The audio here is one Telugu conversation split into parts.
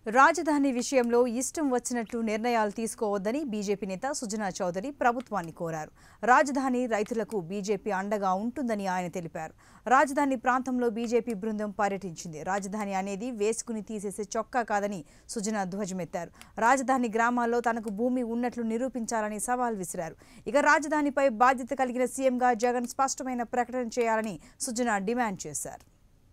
రాజధాని విషయంలో ఇష్టం వచ్చినట్లు నిర్ణయాలు తీసుకోవద్దని బీజేపీ నేత సుజనా చౌదరి ప్రభుత్వాన్ని కోరారు రాజధాని రైతులకు బీజేపీ అండగా ఉంటుందని ఆయన తెలిపారు రాజధాని ప్రాంతంలో బీజేపీ బృందం పర్యటించింది రాజధాని అనేది వేసుకుని తీసేసే చొక్కా కాదని సుజనా ధ్వజమెత్తారు రాజధాని గ్రామాల్లో తనకు భూమి ఉన్నట్లు నిరూపించాలని సవాల్ విసిరారు ఇక రాజధానిపై బాధ్యత కలిగిన సీఎంగా జగన్ స్పష్టమైన ప్రకటన చేయాలని సుజనా డిమాండ్ చేశారు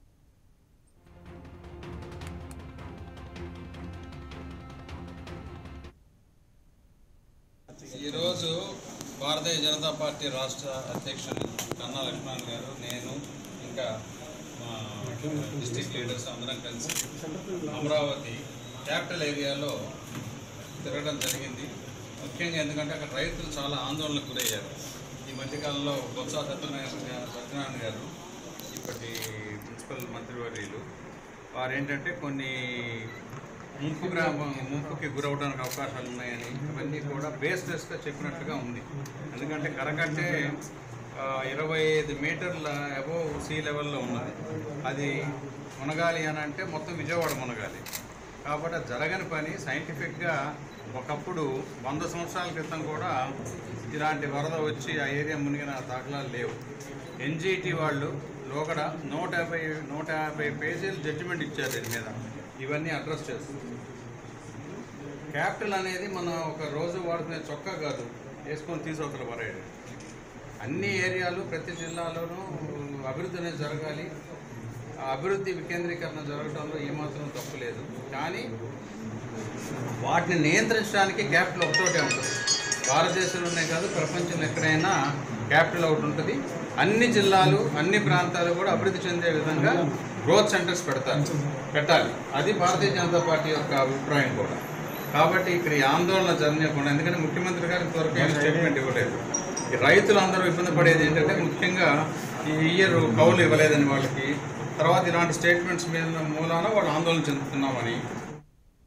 ఈరోజు భారతీయ జనతా పార్టీ రాష్ట్ర అధ్యక్షులు కన్నా లక్ష్మణ్ గారు నేను ఇంకా మా డిస్టిక్ లీడర్స్ అందరం కలిసి అమరావతి క్యాపిటల్ ఏరియాలో తిరగడం జరిగింది ముఖ్యంగా ఎందుకంటే అక్కడ రైతులు చాలా ఆందోళనకు గురయ్యారు ఈ మధ్యకాలంలో బొత్స సత్యనారాయణ గారు సత్యనారాయణ గారు ఇప్పటి ప్రిన్సిపల్ మంత్రివర్యులు వారు ఏంటంటే కొన్ని ముంపు గ్రామం ముంపుకి గురవడానికి అవకాశాలు ఉన్నాయని అవన్నీ కూడా బేస్లెస్గా చెప్పినట్టుగా ఉంది ఎందుకంటే కరకట్టే ఆ, ఇరవై ఐదు మీటర్ల అబోవ్ సీ లెవెల్లో ఉన్నది అది మునగాలి అని అంటే మొత్తం విజయవాడ మునగాలి కాబట్టి అది జరగని పని సైంటిఫిక్గా ఒకప్పుడు వంద సంవత్సరాల క్రితం కూడా ఇలాంటి వరద వచ్చి ఆ ఏరియా మునిగిన దాఖలాలు లేవు ఎన్జిటి వాళ్ళు లోగడ నూట యాభై నూట యాభై పేజీలు జడ్జిమెంట్ ఇచ్చారు దీని మీద ఇవన్నీ అడ్రస్ చేస్తుంది క్యాపిటల్ అనేది మనం ఒక రోజు వాడుకునే చొక్కా కాదు వేసుకొని తీసుకొస్తారు పరేడు అన్ని ఏరియాలు ప్రతి జిల్లాలోనూ అభివృద్ధి అనేది జరగాలి ఆ అభివృద్ధి వికేంద్రీకరణ జరగడంలో ఏమాత్రం తప్పు లేదు కానీ వాటిని నియంత్రించడానికి క్యాపిటల్ ఒకటోటే ఉంటుంది భారతదేశంలోనే కాదు ప్రపంచంలో ఎక్కడైనా క్యాపిటల్ ఒకటి ఉంటుంది అన్ని జిల్లాలు అన్ని ప్రాంతాలు కూడా అభివృద్ధి చెందే విధంగా గ్రోత్ సెంటర్స్ పెడతారు పెట్టాలి అది భారతీయ జనతా పార్టీ యొక్క అభిప్రాయం కూడా కాబట్టి ఇక్కడ ఈ ఆందోళన జరగకుండా ఎందుకంటే ముఖ్యమంత్రి గారు ఇంతవరకు ఏం స్టేట్మెంట్ ఇవ్వలేదు ఈ రైతులు అందరూ ఇబ్బంది పడేది ఏంటంటే ముఖ్యంగా ఈ ఇయర్ కౌలు ఇవ్వలేదని వాళ్ళకి తర్వాత ఇలాంటి స్టేట్మెంట్స్ మీద మూలాన వాళ్ళు ఆందోళన చెందుతున్నామని